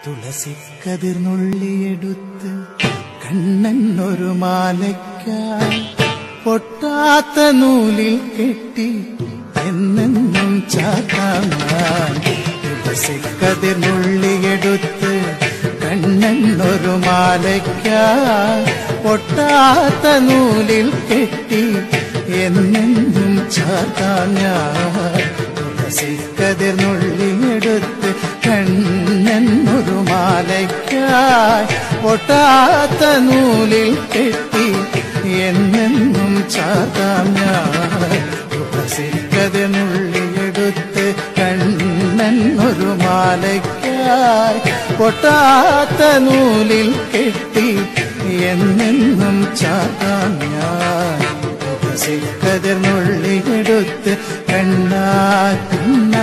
തുളസിക്കതിർന്നുള്ളിയെടുത്ത് കണ്ണൻ ഒരു മാലയ്ക്കായി പൊട്ടാത്ത നൂലിൽ കെട്ടി എന്നെന്നും ചാത്താൻ തുളസിക്കതിർന്നുള്ളിയെടുത്ത് കണ്ണൻ ഒരു മാലയ്ക്കായി പൊട്ടാത്ത നൂലിൽ കെട്ടി എന്നെന്നും ചാത്താൻ ഞാൻ തുളസിക്കതിർന്നുള്ളിയെടുത്ത് കണ്ണൻ ഒരു മാലയ്ക്കായി പൊട്ടാത്ത നൂലിൽ കെട്ടി എന്നെന്നും ചാത്താം ഞാൻ തുളസിക്കതിർന്നുള്ളിയെടുത്ത് കണ്ണൻ ഒരു മാലയ്ക്കായി പൊട്ടാത്ത നൂലിൽ കെട്ടി എന്നെന്നും ചാത്താം ഞാൻ തുളസിക്കതിർന്നുള്ളിയെടുത്ത് കണ്ണാ